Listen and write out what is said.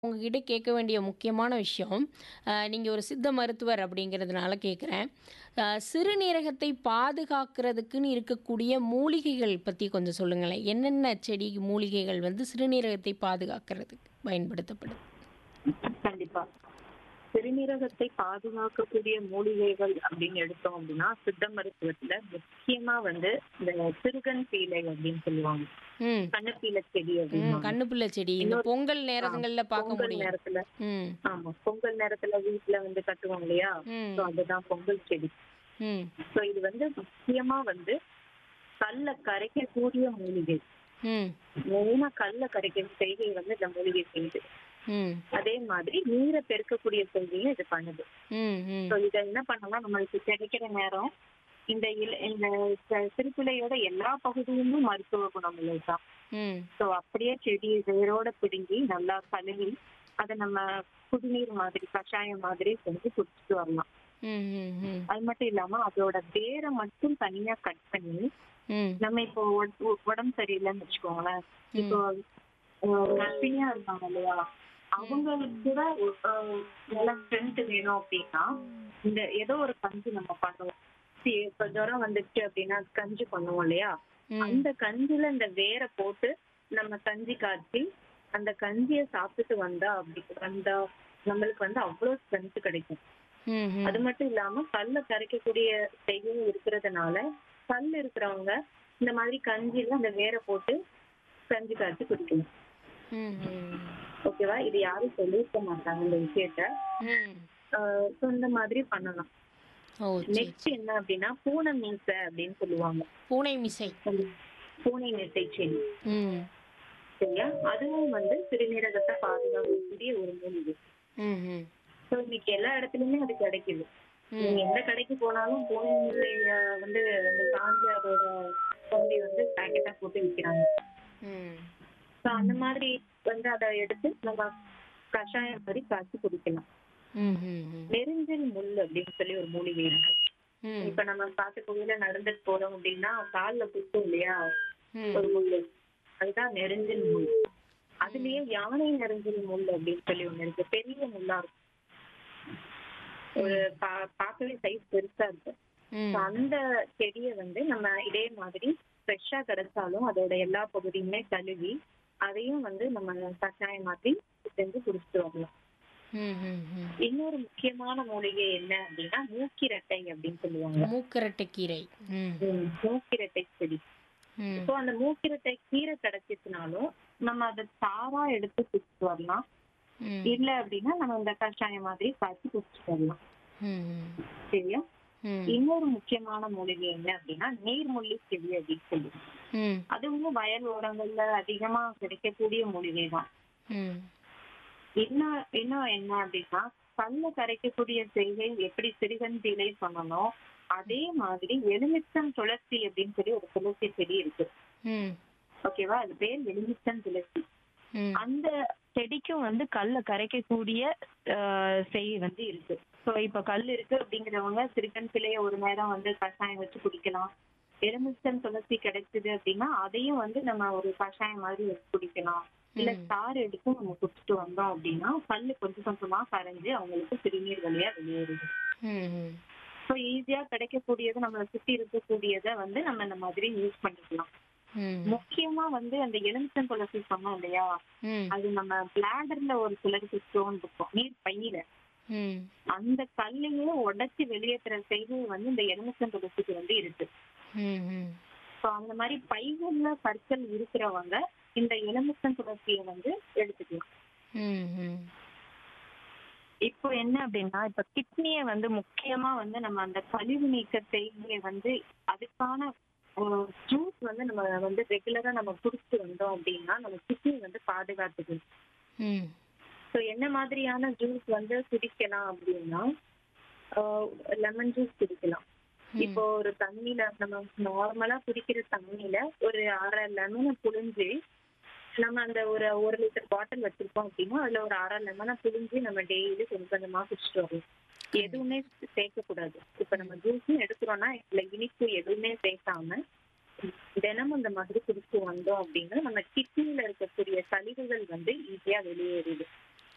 உங்ககிட்ட கேட்க வேண்டிய முக்கியமான விஷயம், அ நீங்க ஒரு சித்த மருத்துவர் அப்படிங்கிறதுனால கேட்குறேன். அ சிறுநீரகத்தை பாதுகாக்கிறதுக்குன்னு இருக்கக்கூடிய மூலிகைகள் பத்தி கொஞ்சம் சொல்லுங்களேன். என்னென்ன செடி, மூலிகைகள் வந்து சிறுநீரகத்தை பாதுகாக்கிறதுக்கு பயன்படுத்தப்படுது? கண்டிப்பா. சிறுநீரகத்தை பாதுகாக்கக்கூடிய மூலிகைகள் அப்படின்னு எடுத்தோம் அப்படின்னா, சித்த மருத்துவத்துல முக்கியமா வந்து இந்த சிறுகன் பீலை அப்படின்னு சொல்லுவாங்க. ம். கண்ணுப்பீலை செடி ம். அப்படிம்பாங்க. கண்ணுப்புள்ள செடி. இந்த இன்னொரு பொங்கல் ஆ நேரங்கள்ல பார்க்க பொங்கல் முடியும். நேரத்துல ம். ஆமா. பொங்கல் நேரத்துல வீட்ல வந்து கட்டுவோம் இல்லையா? ம். ஸோ அதுதான் பொங்கல் செடி. ம். ஸோ இது வந்து முக்கியமா வந்து கல்ல கரைக்கக்கூடிய மூலிகை. ம். மெயினா கல்ல கரைக்கிற செய்கை வந்து இந்த மூலிகை செய்யுது. ம். அதே மாதிரி நீரை பெருக்கக்கூடிய செய்கையும் இது பண்ணுது. ம். ம். ஸோ இத என்ன பண்ணலாம் நம்மளுக்கு கிடைக்கிற நேரம் இந்த இல இந்த ச சிறுபிள்ளையோட எல்லா பகுதியுமே மருத்துவ குணம் உள்ளதுதான். ம். ஸோ அப்படியே செடியை வேரோட பிடுங்கி நல்லா கழுவி அத நம்ம குடிநீர் மாதிரி கஷாயம் மாதிரி செஞ்சு குடிச்சிட்டு வரலாம். ம். ம். ம். அது மட்டும் இல்லாம அதோட வேரை மட்டும் தனியா கட் பண்ணி ம். நம்ம இப்போ உட உடம்பு சரியில்லைன்னு வச்சுக்கோங்களேன். இப்போ ம். அ கர்ப்பிணியா இருக்காங்க இல்லையா? ம். அவங்களுக்கு கூட அ நல்லா ஸ்ட்ரென்த் வேணும் அப்படின்னா, இந்த ஏதோ ஒரு கஞ்சி நம்ம பண்ணுவோம். சி இப்ப ஜுரம் வந்துருச்சு அப்படின்னா கஞ்சி பண்ணுவோம் இல்லையா? ம். அந்த கஞ்சில இந்த வேர போட்டு நம்ம கஞ்சி காய்ச்சி, அந்த கஞ்சிய சாப்பிட்டுட்டு வந்தா அப்படி வந்தா நம்மளுக்கு வந்து அவ்வளோ ஸ்ட்ரென்த் கிடைக்கும். ம்ஹ்ம். அது மட்டும் இல்லாம கல்ல கரைக்கக்கூடிய செய்கையும் இருக்கிறதுனால, கல் இருக்கிறவங்க இந்த மாதிரி கஞ்சில அந்த வேர போட்டு கஞ்சி காய்ச்சி குடிக்கணும். ம்ஹ்ம். ஓகேவா? இது யாரும் சொல்லியிருக்க மாட்டாங்க இந்த விஷயத்த. ம். அ ஸோ இந்த மாதிரி பண்ணலாம். ஓ! சரி, நெக்ஸ்ட் சரி. என்ன அப்படின்னா, பூனை மீசை அப்படின்னு சொல்லுவாங்க. பூனை மிசை. பூனை மீசை செடி. ம். சரியா? அதுவும் வந்து சிறுநீரகத்தை பாதுகாக்கக்கூடிய ஒரு மூலிகை. ம்ஹ்ம். ஸோ இன்னைக்கு எல்லா இடத்துலயுமே அது கிடைக்குது. நீங்க ம். எந்த கடைக்கு போனாலும் பூனை மீசைய வந்து அந்த காஞ்ச அதோட கொம்பி வந்து பாக்கெட்டா போட்டு விக்கிறாங்க. ம். ஸோ அந்த மாதிரி வந்து அத எடுத்து நம்ம கஷாயம் மாதிரி காய்ச்சி குடிக்கலாம். ம்ஹ்ஹ்ம். நெரிஞ்சல் முள் அப்படின்னு சொல்லி ஒரு மூலிகை இருக்கு. ம். இப்ப நம்ம காட்டுப்பகுதியில நடந்துட்டு போறோம் அப்படின்னா கால்ல குத்தும் இல்லையா? ஒரு ம். முள்ளு. அதுதான் நெரிஞ்சல் முள். அதுலயே ம். யானை நெரிஞ்சல் முள் அப்படின்னு சொல்லி ஒண்ணு இருக்கு. பெரிய முள்ளா இருக்கும். ஒரு ம். பா பார்க்கவே சைஸ் பெருசா இருக்கும். ஸோ ம். அந்த செடிய வந்து நம்ம இதே மாதிரி ஃப்ரெஷ்ஷா கிடைச்சாலும் அதோட எல்லா பகுதியுமே கழுவி, அதையும் வந்து நம்ம கஷாயம் மாதிரி செஞ்சு குடிச்சிட்டு வரலாம். ம்ஹ்ஹ்ம். இன்னொரு முக்கியமான மூலிகை என்ன அப்படின்னா, மூக்கிரட்டை அப்படின்னு சொல்லுவாங்க. மூக்கரட்டை கீரை. ம். ம். மூக்கிரட்டை செடி. ம். ஸோ அந்த மூக்கிரட்டை கீரை கிடைச்சிச்சுனாலும், நம்ம அத சாறா எடுத்து குடிச்சிட்டு வரலாம். ம். இல்ல அப்படின்னா நம்ம இந்த கஷாயம் மாதிரி காய்ச்சி குடிச்சிட்டு வரலாம். ம்ஹ்ம். சரியா? ம். இன்னொரு முக்கியமான மூலிகை என்ன அப்படின்னா, நீர்முள்ளி செடி அப்படின்னு சொல்லுவோம். ம். அதுவும் வயல் ஓரங்கள்ல அதிகமா கிடைக்கக்கூடிய மூலிகை தான். ம். இன்னும் இன்னும் என்ன அப்படின்னா, கல்ல கரைக்கக்கூடிய செய்கை எப்படி சிறுகஞ்சீலை சொன்னனோ, அதே மாதிரி எலுமிச்சம் துளசி அப்படின்னு சொல்லி ஒரு துளசி செடி இருக்கு. ம். ஓகேவா? அது பேர் எலுமிச்சம் துளசி. ம். அந்த செடிக்கும் வந்து கல்ல கரைக்கக்கூடிய அ செய் வந்து இருக்கு. ஸோ இப்ப கல் இருக்கு அப்படிங்கிறவங்க சிறுகன் பிள்ளைய ஒரு நேரம் வந்து கஷாயம் வச்சு குடிக்கலாம். எலுமிச்சம் துளசி கிடைச்சது அப்படின்னா, அதையும் வந்து நம்ம ஒரு கஷாயம் மாதிரி வச்சு குடிக்கலாம். இல்ல ம். சாறு எடுத்து நம்ம குடிச்சிட்டு வந்தோம் அப்படின்னா, கல்லு கொஞ்சம் கொஞ்சமா கரைஞ்சு அவங்களுக்கு சிறுநீர் வழியா வெளியேறுது. ம்ஹ்ம். ஸோ ஈஸியா கிடைக்கக்கூடியது நம்மள சுத்தி இருக்கக்கூடியத வந்து நம்ம இந்த மாதிரி யூஸ் பண்ணிக்கலாம். ம். முக்கியமா வந்து அந்த எலுமிச்சம் துளசி சொன்னோம் இல்லையா? ம். அது நம்ம பிளாடர்ல ஒரு சிலருக்கு ஸ்டோன் இருக்கும். நீர் பையில. ம். அந்த கல்லையே உடைச்சு வெளியேத்துற செய்கை வந்து இந்த எலுமிச்சம் துளசிக்கு வந்து இருக்கு. ம்ஹ்ம். ஸோ அந்த மாதிரி பைகள்ல கற்கள் இருக்கிறவங்க இந்த எலுமிச்சம் துளசிய வந்து எடுத்துக்கலாம். ம்ஹ்ம். இப்போ என்ன அப்படின்னா, இப்ப கிட்னிய வந்து முக்கியமா வந்து நம்ம அந்த கழிவு நீக்க செய்கைய வந்து அதுக்கான அ ஜூஸ் வந்து நம்ம வந்து ரெகுலரா நம்ம குடிச்சிட்டு வந்தோம் அப்படின்னா, நம்ம கிட்னி வந்து பாதுகாத்துக்குது. ம். ஸோ என்ன மாதிரியான ஜூஸ் வந்து குடிக்கலாம் அப்படின்னா, அ லெமன் ஜூஸ் குடிக்கலாம். இப்போ ம். ஒரு தண்ணியில நம்ம நார்மலா குடிக்கிற தண்ணியில ஒரு 1/2 லெமன புழிஞ்சு, நம்ம அந்த ஒரு 1 லிட்டர் பாட்டில் வச்சிருக்கோம் அப்படின்னா, அதுல ஒரு 1/2 லெமன புழிஞ்சு நம்ம டெய்லி கொஞ்சம் கொஞ்சமா குடிச்சிட்டு வரலாம். எதுவுமே சேர்க்கக்கூடாது. இப்ப நம்ம ஜூஸ்ன்னு எடுக்கிறோம்னா, இதுல இனிப்பு எதுவுமே சேர்க்காம, தினமும் இந்த மாதிரி குடிச்சு வந்தோம் அப்படின்னா, நம்ம கிட்னில இருக்கக்கூடிய கழிவுகள் வந்து ஈஸியா வெளியேறுது.